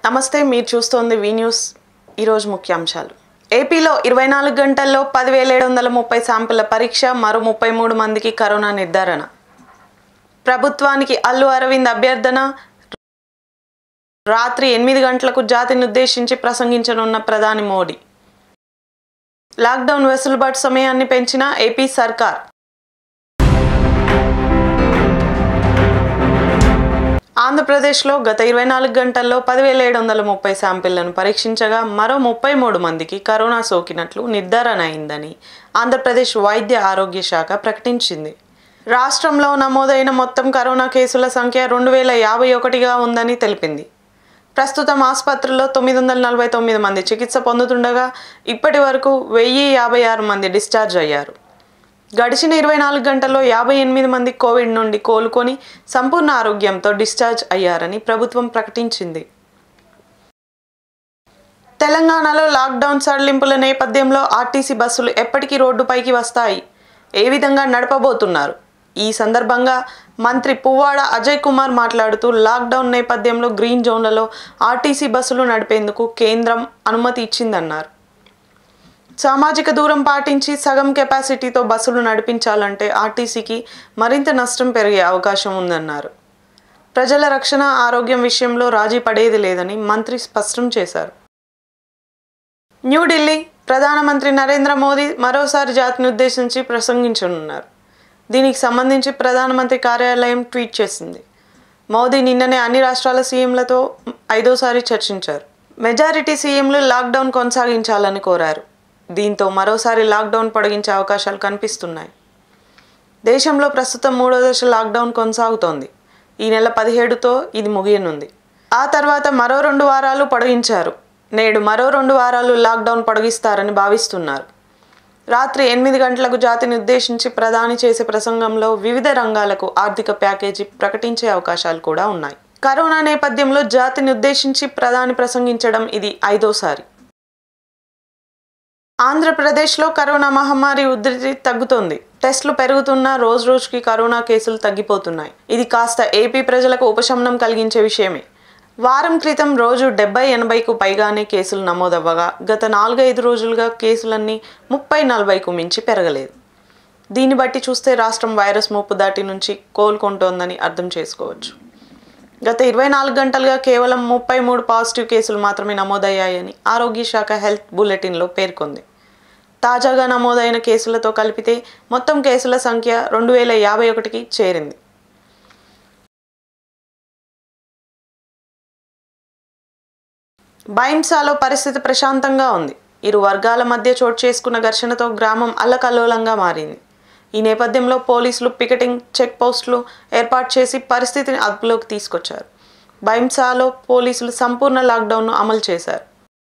నమస్తే మీరు చూస్తోంది వి న్యూస్ ఈరోజు ముఖ్యాంశాలు ఏపీలో ఇరవై నాలుగు గంటల్లో పదివేల ఏడు వందల ముప్పై శాంపుళ్ల పరీక్ష మరో ముప్పై మూడు మందికి కరోనా నిర్ధారణ ప్రభుత్వానికి అల్లు అరవింద్ అభ్యర్థన రాత్రి ఎనిమిది గంటలకు జాతిని ఉద్దేశించి ప్రసంగించనున్న ప్రధాని మోడీ లాక్డౌన్ వెసులుబాటు సమయాన్ని పెంచిన ఏపీ సర్కార్ ఆంధ్రప్రదేశ్లో గత ఇరవై నాలుగు గంటల్లో పదివేల ఏడు వందల ముప్పై శాంపిళ్లను పరీక్షించగా మరో ముప్పై మూడు మందికి కరోనా సోకినట్లు నిర్ధారణ అయిందని ఆంధ్రప్రదేశ్ వైద్య ఆరోగ్య శాఖ ప్రకటించింది రాష్ట్రంలో నమోదైన మొత్తం కరోనా కేసుల సంఖ్య రెండు వేల యాభై ఒకటిగా ఉందని తెలిపింది ప్రస్తుతం ఆసుపత్రుల్లో తొమ్మిది వందల నలభై తొమ్మిది మంది చికిత్స పొందుతుండగా ఇప్పటి వరకు వెయ్యి యాభై ఆరు మంది డిశ్చార్జ్ అయ్యారు గడిచిన ఇరవై నాలుగు గంటల్లో యాభై ఎనిమిది మంది కోవిడ్ నుండి కోలుకొని సంపూర్ణ ఆరోగ్యంతో డిశ్చార్జ్ అయ్యారని ప్రభుత్వం ప్రకటించింది తెలంగాణలో లాక్డౌన్ సడలింపుల నేపథ్యంలో ఆర్టీసీ బస్సులు ఎప్పటికీ రోడ్డుపైకి వస్తాయి ఏ విధంగా నడపబోతున్నారు ఈ సందర్భంగా మంత్రి పువ్వాడ అజయ్ కుమార్ మాట్లాడుతూ లాక్డౌన్ నేపథ్యంలో గ్రీన్ జోన్లలో ఆర్టీసీ బస్సులు నడిపేందుకు కేంద్రం అనుమతి ఇచ్చిందన్నారు సామాజిక దూరం పాటించి సగం కెపాసిటీతో బస్సులు నడిపించాలంటే ఆర్టీసీకి మరింత నష్టం పెరిగే అవకాశం ఉందన్నారు ప్రజల రక్షణ ఆరోగ్యం విషయంలో రాజీ పడేది లేదని మంత్రి స్పష్టం చేశారు న్యూఢిల్లీ ప్రధానమంత్రి నరేంద్ర మోదీ మరోసారి జాతిని ఉద్దేశించి ప్రసంగించనున్నారు దీనికి సంబంధించి ప్రధానమంత్రి కార్యాలయం ట్వీట్ చేసింది మోదీ నిన్ననే అన్ని రాష్ట్రాల సీఎంలతో ఐదోసారి చర్చించారు మెజారిటీ సీఎంలు లాక్డౌన్ కొనసాగించాలని కోరారు దీంతో మరోసారి లాక్డౌన్ పొడిగించే అవకాశాలు కనిపిస్తున్నాయి దేశంలో ప్రస్తుతం మూడో దశ లాక్డౌన్ కొనసాగుతోంది ఈ నెల పదిహేడుతో ఇది ముగియనుంది ఆ తర్వాత మరో రెండు వారాలు పొడిగించారు నేడు మరో రెండు వారాలు లాక్డౌన్ పొడిగిస్తారని భావిస్తున్నారు రాత్రి ఎనిమిది గంటలకు జాతిని ఉద్దేశించి ప్రధాని చేసే ప్రసంగంలో వివిధ రంగాలకు ఆర్థిక ప్యాకేజీ ప్రకటించే అవకాశాలు కూడా ఉన్నాయి కరోనా నేపథ్యంలో జాతిని ఉద్దేశించి ప్రధాని ప్రసంగించడం ఇది ఐదోసారి ఆంధ్రప్రదేశ్లో కరోనా మహమ్మారి ఉధృతి తగ్గుతోంది టెస్టులు పెరుగుతున్నా రోజు రోజుకి కరోనా కేసులు తగ్గిపోతున్నాయి ఇది కాస్త ఏపీ ప్రజలకు ఉపశమనం కలిగించే విషయమే వారం క్రితం రోజు డెబ్బై ఎనభైకు పైగానే కేసులు నమోదవ్వగా గత నాలుగైదు రోజులుగా కేసులన్నీ ముప్పై నలభైకు మించి పెరగలేదు దీన్ని బట్టి చూస్తే రాష్ట్రం వైరస్ ముప్పు దాటి నుంచి కోలుకుంటోందని అర్థం చేసుకోవచ్చు గత ఇరవై నాలుగు గంటలుగా కేవలం ముప్పై మూడు పాజిటివ్ కేసులు మాత్రమే నమోదయ్యాయని ఆరోగ్య శాఖ హెల్త్ బులెటిన్లో పేర్కొంది తాజాగా నమోదైన కేసులతో కలిపితే మొత్తం కేసుల సంఖ్య రెండు వేల యాభై ఒకటికి చేరింది బైంసాలో పరిస్థితి ప్రశాంతంగా ఉంది ఇరు వర్గాల మధ్య చోటు చేసుకున్న ఘర్షణతో గ్రామం అల్లకల్లోలంగా మారింది ఈ నేపథ్యంలో పోలీసులు పికెటింగ్ చెక్ పోస్టులు ఏర్పాటు చేసి పరిస్థితిని అదుపులోకి తీసుకొచ్చారు బైంసాలో పోలీసులు సంపూర్ణ లాక్డౌన్ను అమలు చేశారు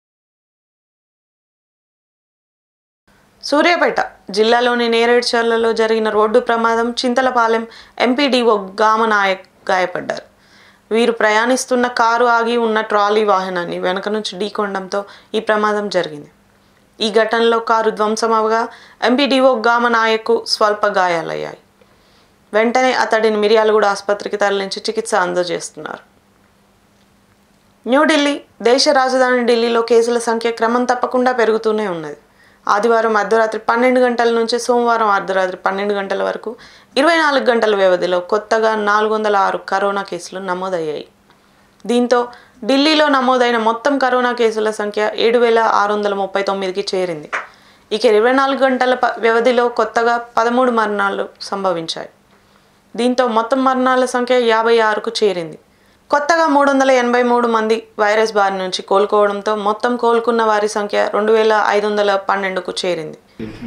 సూర్యాపేట జిల్లాలోని నేరేడ్చర్లలో జరిగిన రోడ్డు ప్రమాదం చింతలపాలెం ఎంపీడీఓ గామనాయక్ గాయపడ్డారు వీరు ప్రయాణిస్తున్న కారు ఆగి ఉన్న ట్రాలీ వాహనాన్ని వెనక నుంచి ఢీకొనడంతో ఈ ప్రమాదం జరిగింది ఈ ఘటనలో కారు ధ్వంసమవగా ఎంపీడీఓ గామనాయక్కు స్వల్ప గాయాలయ్యాయి వెంటనే అతడిని మిర్యాలగూడ ఆసుపత్రికి తరలించి చికిత్స అందజేస్తున్నారు న్యూఢిల్లీ దేశ రాజధాని ఢిల్లీలో కేసుల సంఖ్య క్రమం తప్పకుండా పెరుగుతూనే ఉన్నది ఆదివారం అర్ధరాత్రి పన్నెండు గంటల నుంచి సోమవారం అర్ధరాత్రి పన్నెండు గంటల వరకు ఇరవై నాలుగు గంటల వ్యవధిలో కొత్తగా నాలుగు వందల ఆరు కరోనా కేసులు నమోదయ్యాయి దీంతో ఢిల్లీలో నమోదైన మొత్తం కరోనా కేసుల సంఖ్య ఏడు వేల ఆరు వందల ముప్పై తొమ్మిదికి చేరింది ఇక ఇరవై నాలుగు గంటల ప- వ్యవధిలో కొత్తగా పదమూడు మరణాలు సంభవించాయి దీంతో మొత్తం మరణాల సంఖ్య యాభై ఆరుకు చేరింది కొత్తగా మూడు వందల ఎనభై మూడు మంది వైరస్ బారి నుంచి కోలుకోవడంతో మొత్తం కోలుకున్న వారి సంఖ్య రెండు వేల ఐదు వందల పన్నెండుకు చేరింది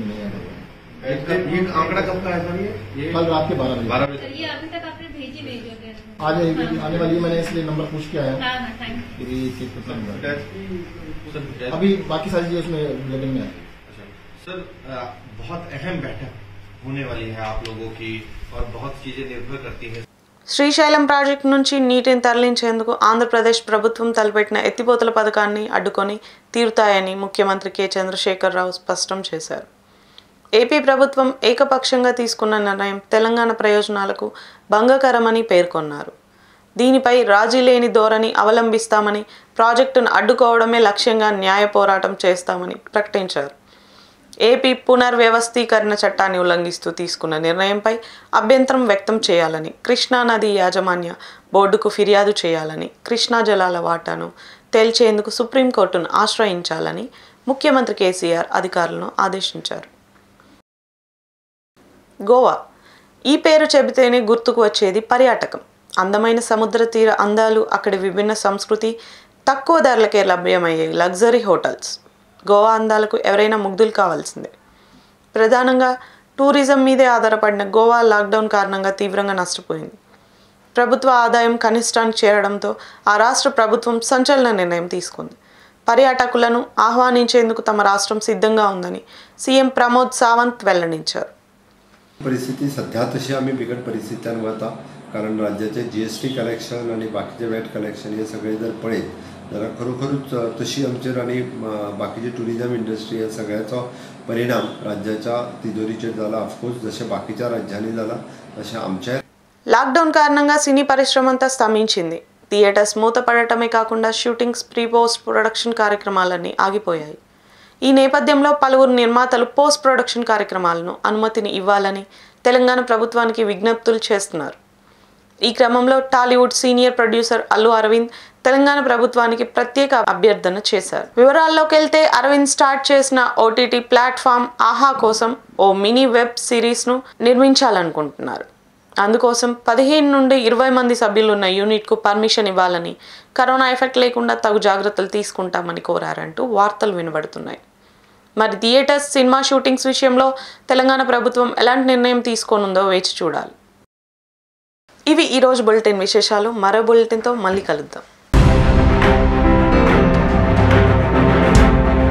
ये आंकड़ा कब का है सर ये कल रात के बारह बजे बारह बजे सर ये अभी तक आपने भेजी नहीं जो है आज आएगी आने वाली है, मैंने इसलिए नंबर पूछ के आया हाँ हाँ थैंक यू फिर ये चेक करता हूँ सर सर अभी बाकी सारी चीजें उसमें बुलेटिन में है अच्छा। सर अ, बहुत अहम बैठक होने वाली है आप लोगों की और बहुत चीजें निर्भर करती हैं శ్రీశైలం ప్రాజెక్టు నుంచి నీటిని తరలించేందుకు ఆంధ్రప్రదేశ్ ప్రభుత్వం తలపెట్టిన ఎత్తిపోతల పథకాన్ని అడ్డుకొని తీరుతాయని ముఖ్యమంత్రి కె చంద్రశేఖరరావు స్పష్టం చేశారు ఏపీ ప్రభుత్వం ఏకపక్షంగా తీసుకున్న నిర్ణయం తెలంగాణ ప్రయోజనాలకు భంగకరమని పేర్కొన్నారు దీనిపై రాజీ లేని ధోరణి అవలంబిస్తామని ప్రాజెక్టును అడ్డుకోవడమే లక్ష్యంగా న్యాయ పోరాటం చేస్తామని ప్రకటించారు ఏపీ పునర్వ్యవస్థీకరణ చట్టాన్ని ఉల్లంఘిస్తూ తీసుకున్న నిర్ణయంపై అభ్యంతరం వ్యక్తం చేయాలని కృష్ణా నది యాజమాన్య బోర్డుకు ఫిర్యాదు చేయాలని కృష్ణా జలాల వాటాను తేల్చేందుకు సుప్రీంకోర్టును ఆశ్రయించాలని ముఖ్యమంత్రి కేసీఆర్ అధికారులను ఆదేశించారు గోవా ఈ పేరు చెబితేనే గుర్తుకు వచ్చేది పర్యాటకం అందమైన సముద్ర తీర అందాలు అక్కడి విభిన్న సంస్కృతి తక్కువ ధరలకే లభ్యమయ్యే లగ్జరీ హోటల్స్ గోవా అందాలకు ఎవరైనా ముగ్ధులు కావాల్సిందే ప్రధానంగా టూరిజం మీదే ఆధారపడిన గోవా లాక్డౌన్ కారణంగా తీవ్రంగా నష్టపోయింది ప్రభుత్వ ఆదాయం కనిష్టానికి చేరడంతో ఆ రాష్ట్ర ప్రభుత్వం సంచలన నిర్ణయం తీసుకుంది పర్యాటకులను ఆహ్వానించేందుకు తమ రాష్ట్రం సిద్ధంగా ఉందని సీఎం ప్రమోద్ సావంత్ వెల్లడించారు परिस्थिती सध्या तशी आम्ही बिकट परिस्थितीवर आता कारण राज्याचे जी एस टी कलेक्शन आणि बाकीचे वॅट कलेक्शन हे सगळे जर पळयत जाल्यार खरोखरूच अ, तशी आमचेर आणि अ, बाकीची टुरिझम इंडस्ट्री ह्या सगळ्याचो परिणाम राज्याच्या तिजोरीचेर जाला ऑफकोर्स जशें बाकीच्या राज्यांनी जाला तशें आमच्या లాక్డౌన్ కారణంగా సినీ పరిశ్రమ అంతా స్తంభించింది థియేటర్స్ మూతపడటమే కాకుండా షూటింగ్స్ ప్రీ పోస్ట్ ప్రొడక్షన్ కార్యక్రమాలన్నీ ఆగిపోయాయి ఈ నేపథ్యంలో పలువురు నిర్మాతలు పోస్ట్ ప్రొడక్షన్ కార్యక్రమాలను అనుమతిని ఇవ్వాలని తెలంగాణ ప్రభుత్వానికి విజ్ఞప్తులు చేస్తున్నారు ఈ క్రమంలో Tollywood senior producer Allu Aravind Telangana ప్రభుత్వానికి ప్రత్యేక అభ్యర్థన చేశారు వివరాల్లోకి వెళ్తే అరవింద్ స్టార్ట్ చేసిన ఓటీటీ ప్లాట్ఫామ్ ఆహా కోసం ఓ మినీ వెబ్ సిరీస్ను నిర్మించాలనుకుంటున్నారు అందుకోసం పదిహేను నుండి ఇరవై మంది సభ్యులు ఉన్న యూనిట్కు పర్మిషన్ ఇవ్వాలని కరోనా ఎఫెక్ట్ లేకుండా తగు జాగ్రత్తలు తీసుకుంటామని కోరారంటూ వార్తలు వినబడుతున్నాయి మరి థియేటర్స్ సినిమా షూటింగ్స్ విషయంలో తెలంగాణ ప్రభుత్వం ఎలాంటి నిర్ణయం తీసుకోనుందో వేచి చూడాలి ఇవి ఈరోజు బులెటిన్ విశేషాలు మరో బులెటిన్తో మళ్ళీ కలుద్దాం